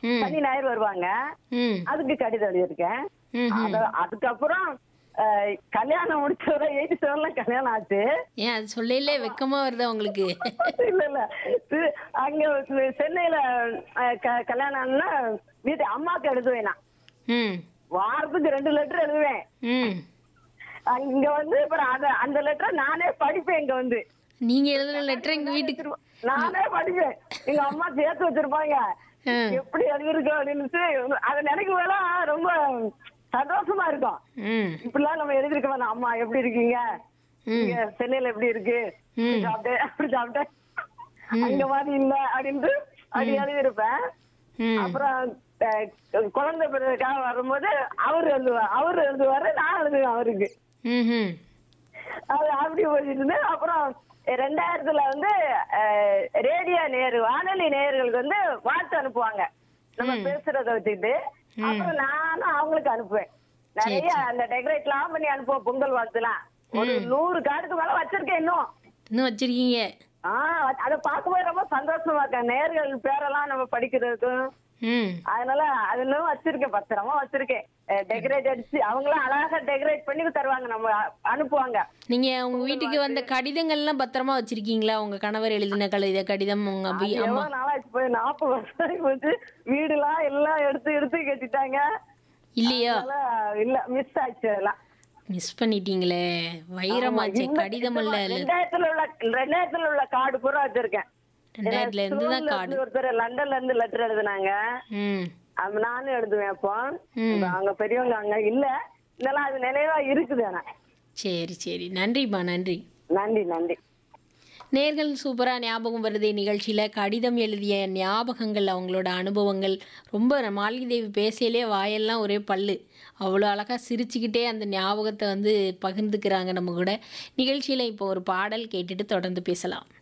ம். சனி ஞாயிறு வருவாங்க ம் அதுக்கு கடிதம் எழுதியிருக்கேன் ம் ம். அது- அதுக்கப்புறம் அஹ், கல்யாணம் முடிச்சவரை எயிட்டி செவன்ல கல்யாணம் ஆச்சு ஏன் அது சொல்லல வெக்கமா வருதா உங்களுக்கு இல்ல இல்ல இது அங்க செ- சென்னையில அஹ், க- கல்யாணம்னா வீட்டு அம்மாக்கு எழுதுவேன் நான் ம் வாரத்துக்கு ரெண்டு லெட்டர் எழுதுவேன் ம் அங்க- இங்க வந்து அப்புறம் அத அந்த லெட்டர் நானே படிப்பேன் இங்க வந்து நீங்க எழுதுன லெட்டர் எங்க வீட்டுக்கு நானே படிப்பேன் எங்க அம்மா சேர்த்து வச்சிருப்பாங்க ஆ. எப்படி எழுதிருக்கோம் அப்படின்னு அதை நினைக்கும் போதெல்லாம் ரொம்ப சந்தோஷமா இருக்கும் ம் இப்படிலாம் நம்ம எழுதிருக்க வேணாம் அம்மா எப்படி இருக்கீங்க ம் இங்க சென்னையில எப்படி இருக்கு ம். இப்படி சாப்பிட்டேன் அப்படி சாப்பிட்டேன் அங்க மாதிரி இல்ல அப்படின்ட்டு அப்படி எழுதியிருப்பேன் ம் அப்புறம் அஹ், குழந்தை பிறகுக்காக வரும்போது அவர் எழுதுவார் அவர் எழுதுவாரு நான் எழுதுவேன் அவருக்கு ம் ம் அது அப்படி போயிட்டு இருந்தேன் அப்புறம் ரெண்டாயிரத்துல வந்து அஹ், ரேடியோ நேரு வானொலி நேயர்களுக்கு வந்து வாழ்த்து அனுப்புவாங்க நம்ம பேசுறத வச்சுக்கிட்டு அப்புறம் நானும் அவங்களுக்கு அனுப்புவேன் நிறைய அந்த டெக்கரேட் எல்லாம் பண்ணி அனுப்புவோம் பொங்கல் வாழ்த்துலாம் ஒரு நூறு கார்டுக்கு மேல வச்சிருக்கேன் இன்னும் இன்னும் வச்சிருக்கீங்க ஆஹ் அதை பார்க்கும்போது ரொம்ப சந்தோஷமா இருக்கேன் நேர்கள் பேரெல்லாம் நம்ம படிக்கிறதுக்கும் ம் அதனால அதெல்லாம் வச்சிருக்கேன் பத்திரமா வச்சிருக்கேன் டெக்கரேட் அடிச்சு அவங்களாம் அழகா டெக்கரேட் பண்ணி தருவாங்க நம்ம அ- அனுப்புவாங்க நீங்க உங்க வீட்டுக்கு வந்த கடிதங்கள்லாம் பத்திரமா வச்சிருக்கீங்களா உங்க கணவர் எழுதின கடித கடிதம் உங்க அது வீ- அம்மா எவ்வளவு நாளாச்சு போய் நாற்பது வருஷம் ஆகி போச்சு வீடுலாம் எல்லாம் எடுத்து எடுத்து கட்டிட்டாங்க இல்லையா அதனால இல்ல மிஸ் ஆச்சு அதெல்லாம் மிஸ் பண்ணிட்டீங்களே வைரமாச்சே இந்த- கடிதம் அல்ல இந்த ரெண்டாயிரத்துல உள்ள ரெண்டாயிரத்துல உள்ள கார்டு பூரா வச்சிருக்கேன் ரெண்டாயிரத்துல இருந்து தான் ஸ்கூல்ல கார்டு இருந்து ஒருத்தர் லண்டன்ல இருந்து லெட்டர் எழுதுனாங்க ம் அது நானும் எழுதுவேன் அப்போ ம். இப்ப அவங்க பெரியவங்க அங்க இல்ல இதெல்லாம் அது நினைவா இருக்குது ஆனா சரி சரி நன்றிம்மா நன்றி நன்றி நன்றி நேர்கள் சூப்பராக ஞாபகம் வருதே நிகழ்ச்சியில் கடிதம் எழுதிய ஞாபகங்கள் அவங்களோட அனுபவங்கள் ரொம்ப மாளிகை தேவி பேசையிலே வாயெல்லாம் ஒரே பல்லு அவ்வளோ அழகாக சிரிச்சுக்கிட்டே அந்த ஞாபகத்தை வந்து பகிர்ந்துக்கிறாங்க நம்ம கூட நிகழ்ச்சியில் இப்போ ஒரு பாடல் கேட்டுட்டு தொடர்ந்து பேசலாம்